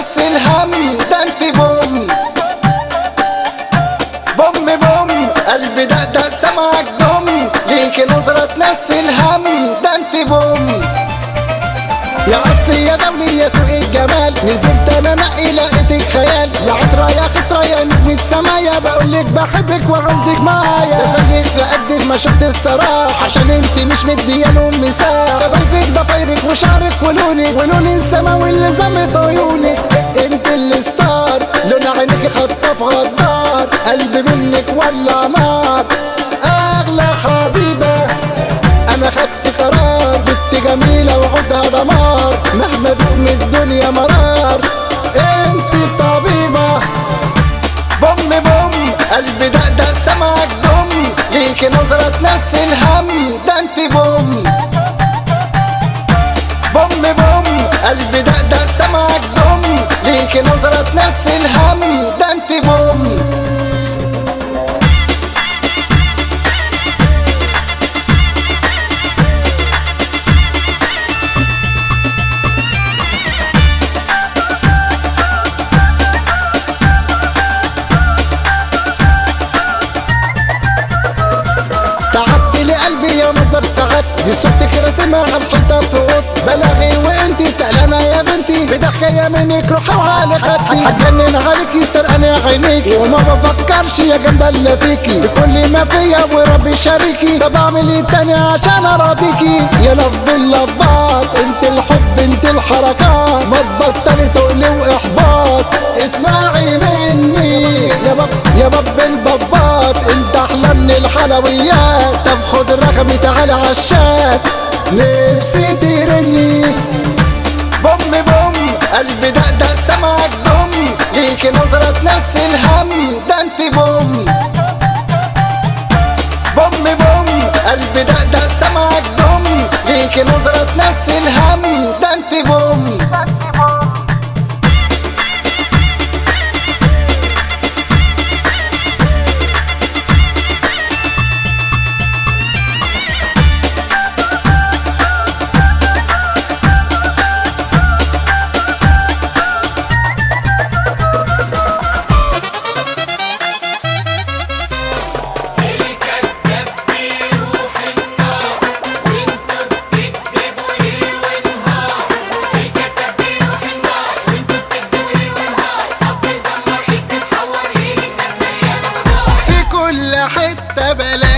تنسي الهم ده انت بوم بوم بوم قلبي ده ده سمعك بوم ليكي نظرة تنسي الهم ده انت بوم يا قصي يا دولي يا سوق الجمال نزلت انا نقي لقيتك خيال يا عطرة يا خطرة يا نجم السمايا بقولك بحبك وعاوزك معايا ده زيك لقدك ما شفت الصراحة عشان انت مش مديانه مساحة شفايفك ضفايرك وشعرك ولونك ولون السما واللي زمت عيونك انت الستار لون عينك خطف غدار قلبي منك ولع نار اغلى حبيبه انا خدت قرار بنت جميلة وعودها دمار مهما دوق من الدنيا مرار انت طبيبة بوم بوم قلبي ده ده سمعك بوم ليكي نظرة تنسي الهم ده انت بوم بوم بوم قلبي ده ده سمعك بوم ليكي نظرة تنسي الهم ده انت بوم تعبت لي قلبي يا نظر ساعات دي صورتك راسمها على الحيطة فوق بلاغي وانتي بتعلمة يا بنتي بضحكة منك روحي وعلى خدي هتجنن عليكي سرقانة عينيكي وما بفكرش يا جامدة الا فيكي بكل ما فيا وربي شاريكي طب اعمل ايه تاني عشان اراضيكي يا لف اللفات انت الحب انت الحركات ما تبطلي تقلي واحباط اسمعي مني يا باب يا باب البابات انت احلى من الحلويات طب خد رقمي تعالى عالشات نفسي ترني بوم بوم قلبي ده ده سمعك بوم ليكي نظرة تنسي الهم ده انت بوم بوم بوم قلبي ده ده سمعك بوم ليكي نظرة تنسي الهم ده انت بوم في كل حتة بلاقي